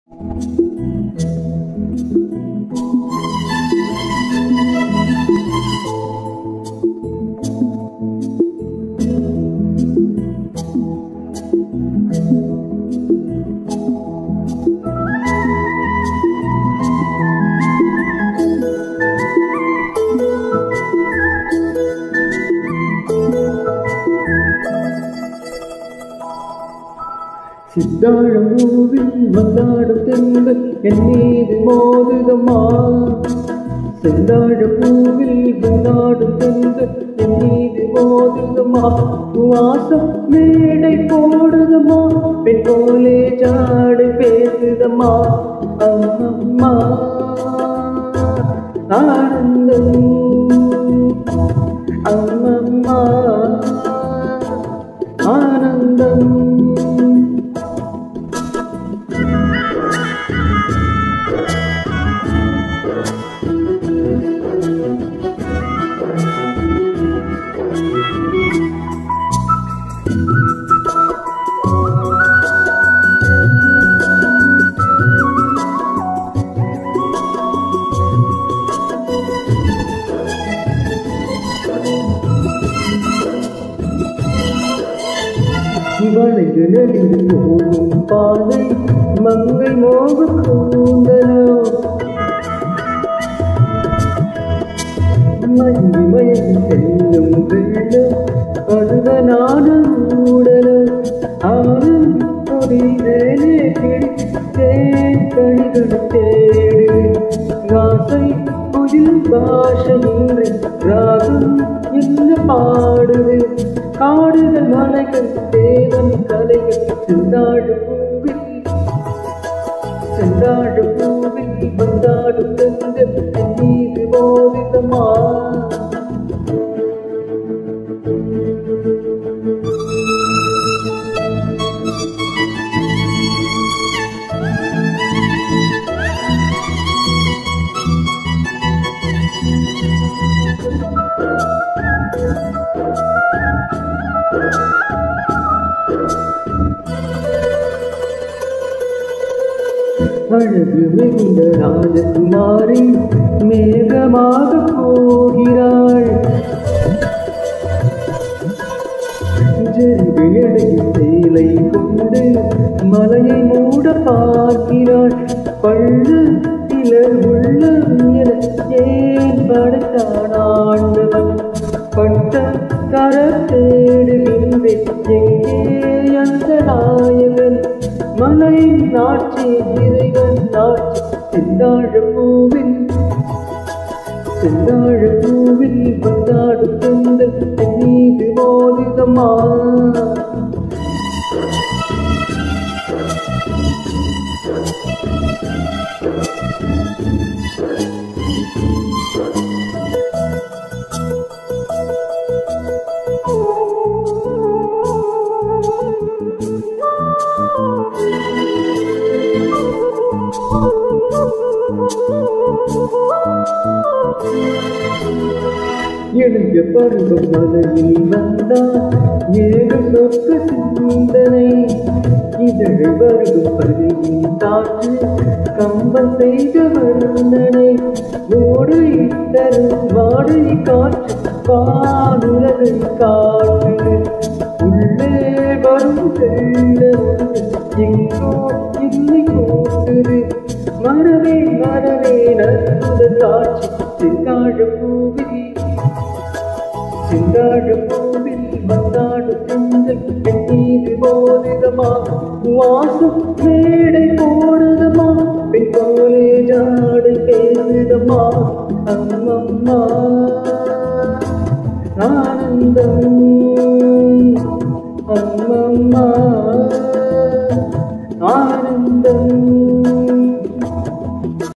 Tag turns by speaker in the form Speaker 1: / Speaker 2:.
Speaker 1: சித்தாழம் பூவில் வந்தாடும் தென்றல் என் மீது மோதுதம்மா செந்தாழ பூவில் வந்தாடும் தென்றல் என் மீது மோதுதம்மா வாசம் மேடை போடுதம்மா பெண் போலே ஜாடு பேசுதம்மா அம்மம்மா ஆனந்தம் அம்மம்மா ஆனந்தம் வளைந்து நெளிந்து போகும் பாதை மங்கை மோக கூந்தலோ மங்கி மயங்கி செல்லும் வெள்ளம் அழுதனான ஊடலோ ஆனும் பொறிதலே தேன் கணிகள் தேடு ஆசை புதில் பாஷையின்றி ராகம் என்ன பாடுது காடுகள் மலைகள் தேவன் கலைகள் செந்தாடு பூவில் செந்தாடு பூவில் வந்தாடு செந்தல் என் மீது போதிதமா அழகு மிகுந்த ராஜகுமாரி மேகமாக போகிறாள் ஜெருகு எழுதி சேலை கொண்டு மலையை மூட பார்க்கிறாள் பள்ளு இலர் உள்ள என ஏன் படைத்தான் ஆண்டவன் பட்ட கர தேடுகின்றேன் எங்கே அந்த நாயகன் மலையின் நாட்சி இறைவன் நாட்சி செந்தாழ பூவில் செந்தாழ பூவில் வந்தாடு செந்தல் என் மீது மோதிதம்மா எழுதிய பருவம் மலையில் வந்தால் ஏழு சொக்க சிந்தனை இதழ் வருகும் பருவின் காற்று கம்பல் செய்த வருந்தனை ஓடு தரும் வாடை காற்று வானுலகை காற்று உள்ளே வரும் செல்ல எங்கோ இல்லை கூட்டுது மரவே மரவே நற்புத காட்சி செங்காழ பூவில் செங்காழ பூவில் வந்தாடு பெண்கள் என் மீது போதிதமா வாசம் மேடை போடுதமா பெண் போலே ஜாடை பேசுதமா அம்மம்மா ஆனந்தம் அம்மம்மா